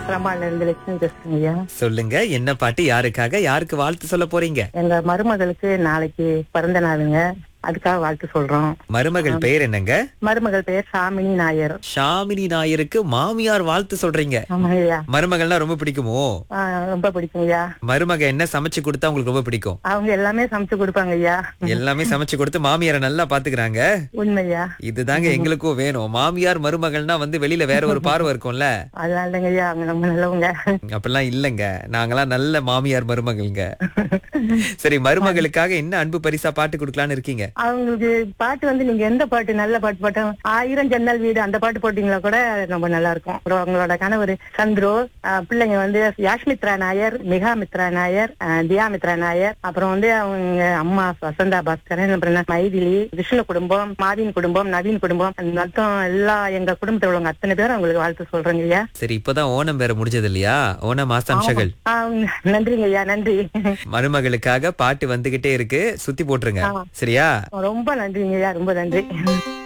பிரமால இருந்து லட்சுமி பேசுறேங்க ஐயா சொல்லுங்க என்ன பாட்டு யாருக்காக யாருக்கு வாழ்த்து சொல்ல போறீங்க எங்க மருமகளுக்கு நாளைக்கு பிறந்த நாளுங்க அதுக்காக வாழ்த்து சொல்றோம் மருமகள் பெயர் என்னங்க மருமகள் பெயர் சாமினி நாயர் ஷாமினி நாயருக்கு மாமியார் வாழ்த்து சொல்றீங்க ஆமாங்க ஐயா மருமகள்னா ரொம்ப பிடிக்குமோ ஆ, ரொம்ப பிடிக்கும் ஐயா மருமக என்ன சமைச்சு கொடுத்தா உங்களுக்கு ரொம்ப பிடிக்கும் அவங்க எல்லாமே சமைச்சு கொடுப்பாங்க ஐயா எல்லாமே சமைச்சு கொடுத்து மாமியாரை நல்லா பாத்துக்கிறாங்க உண்மையா இதுதாங்க எங்களுக்கும் வேணும் மாமியார் மருமகள்னா வந்து வெளியில வேற ஒரு பார்வை இருக்கும்ல அதனால தாங்க ஐயா அவங்க ரொம்ப நல்லவங்க அப்படிலாம் இல்லங்க நாங்கெல்லாம் நல்ல மாமியார் மருமகள்ங்க சரி மருமகளுக்காக என்ன அன்பு பரிசா பாட்டு கொடுக்கலான்னு இருக்கீங்க அவங்களுக்கு பாட்டு வந்து நீங்க எந்த பாட்டு நல்ல பாட்டு பாட்டு ஆயிரம் ஜன்னல் வீடு அந்த பாட்டு போட்டீங்களா கூட ரொம்ப நல்லா இருக்கும் அப்புறம் அவங்களோட கணவர் சந்துரு ஆஹ் பிள்ளைங்க வந்து யாஷ்மித்ரா நாயர் மிகா மித்ரா நாயர் ஆஹ் தியா மித்ரா நாயர் அப்புறம் வந்து அவங்க அம்மா வசந்தா பாஸ்கரன் அப்புறம் என்ன மைதிலி விஷ்ணு குடும்பம் மாவின் குடும்பம் நவீன் குடும்பம் மொத்தம் எல்லா எங்க குடும்பத்தில் உள்ளவங்க அத்தனை பேரும் அவங்களுக்கு வாழ்த்து சொல்றேங்க ஐயா சரி இப்பதான் ஓணம் வேற முடிஞ்சது இல்லையா ஓணம் மாசாம்சங்கள் ஆஹ் நன்றிங்க ஐயா நன்றி மருமகளுக்காக பாட்டு வந்துகிட்டே இருக்கு சுத்தி போட்டுருங்க ஆ. சரியா ரொம்ப நன்றிங்க ஐயா ரொம்ப நன்றி